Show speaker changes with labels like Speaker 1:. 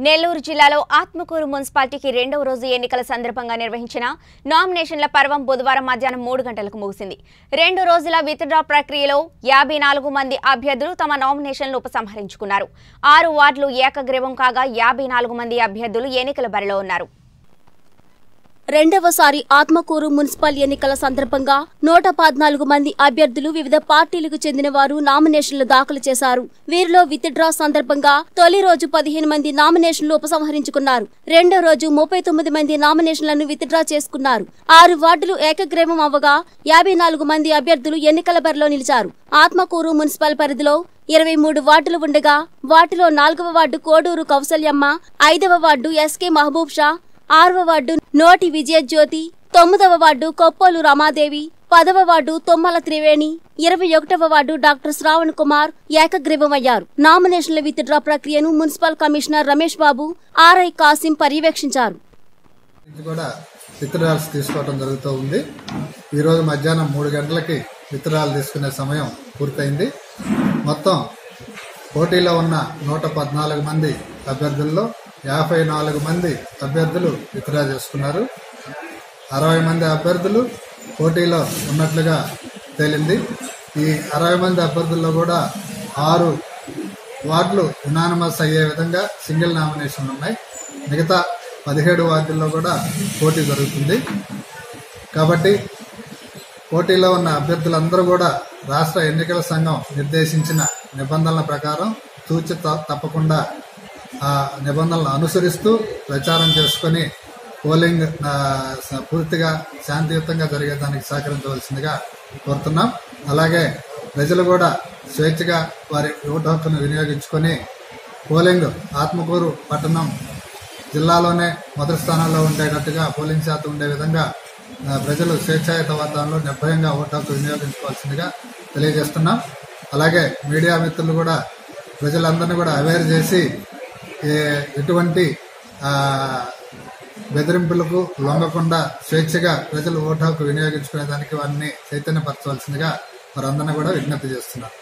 Speaker 1: నెల్లూరు జిల్లాలో ఆత్మకూరు మున్సిపాలిటీకి రెండవ రోజు ఎన్నికల సందర్భంగా నిర్వహించిన నామినేషన్ల పర్వం బుధవారం మధ్యాహ్నం మూడు గంటలకు ముగిసింది రెండు రోజుల విత్డ్రా ప్రక్రియలో యాభై నాలుగు మంది అభ్యర్థులు తమ నామినేషన్లు ఉపసంహరించుకున్నారు ఆరు వార్డులు ఏకగ్రీవం కాగా యాభై నాలుగు మంది అభ్యర్థులు ఎన్నికల బరిలో ఉన్నారు
Speaker 2: రెండవసారి ఆత్మకూరు మున్సిపల్ ఎన్నికల సందర్భంగా నూట పద్నాలుగు మంది అభ్యర్థులు వివిధ పార్టీలకు చెందిన వారు నామినేషన్లు దాఖలు చేశారు వీరిలో విత్డ్రా సందర్భంగా తొలి రోజు పదిహేను మంది నామినేషన్లు ఉపసంహరించుకున్నారు రెండో రోజు ముప్పై తొమ్మిది మంది నామినేషన్లను విత్డ్రా చేసుకున్నారు ఆరు వార్డులు ఏకగ్రీవం అవ్వగా యాభై నాలుగు మంది అభ్యర్థులు ఎన్నికల బరిలో నిలిచారు ఆత్మకూరు మున్సిపల్ పరిధిలో ఇరవై మూడు వార్డులు ఉండగా వాటిలో నాలుగవ వార్డు కోడూరు కౌసల్యమ్మ ఐదవ వార్డు ఎస్కే మహబూబ్ షా ఆరవ వార్డు నోటి విజయజ్యోతి తొమ్మిదవ వార్డు కొప్పోలు రమాదేవి పదవ వార్డు తొమ్మల త్రివేణి ఇరవై ఒకటవ వార్డు డాక్టర్ శ్రావణ్ కుమార్ ఏకగ్రీవమయ్యారు నామినేషన్ల విత్డ్రా ప్రక్రియను municipal commissioner Ramesh Babu RI Kasim పర్యవేక్షించారు
Speaker 3: నుంచి కూడా విత్తనాలు తీసుకోవడం జరుగుతూ ఉంది ఈరోజు మధ్యాహ్నం మూడు గంటలకి విత్తనాలు తీసుకునే సమయం పూర్తయింది మొత్తం పోటీలో ఉన్న నూట పద్నాలుగు మంది అభ్యర్థుల్లో యాభై నాలుగు మంది అభ్యర్థులు విత్డ్రా చేసుకున్నారు అరవై మంది అభ్యర్థులు పోటీలో ఉన్నట్లుగా తేలింది ఈ అరవై మంది అభ్యర్థుల్లో కూడా ఆరు వార్డులు యునానిమస్ అయ్యే విధంగా సింగిల్ నామినేషన్లు ఉన్నాయి మిగతా పదిహేడు వార్డుల్లో కూడా పోటీ జరుగుతుంది కాబట్టి పోటీలో ఉన్న అభ్యర్థులందరూ కూడా రాష్ట్ర ఎన్నికల సంఘం నిర్దేశించిన నిబంధనల ప్రకారం తూచి త- తప్పకుండా ఆ నిబంధనలను అనుసరిస్తూ ప్రచారం చేసుకొని పోలింగ్ ఆ, స- పూర్తిగా శాంతియుతంగా జరిగేదానికి సహకరించవలసిందిగా కోరుతున్నాం అలాగే ప్రజలు కూడా స్వేచ్ఛగా వారి ఓటు హక్కును వినియోగించుకొని పోలింగ్ ఆత్మకూరు పట్టణం జిల్లాలోనే మొదటి స్థానంలో ఉండేటట్టుగా పోలింగ్ శాతం ఉండే విధంగా ఆ, ప్రజలు స్వేచ్ఛాయుత వాతావరణంలో నిర్భయంగా ఓటు హక్కు వినియోగించుకోవాల్సిందిగా తెలియజేస్తున్నాం అలాగే మీడియా మిత్రులు కూడా ప్రజలందరినీ కూడా అవేర్ చేసి ఏ- ఎటువంటి ఆ, బెదిరింపులకు లొంగకుండా స్వేచ్ఛగా ప్రజలు ఓటు హక్కు వినియోగించుకునే దానికి వారిని చైతన్యపరచవలసిందిగా వారందరినీ కూడా విజ్ఞప్తి చేస్తున్నారు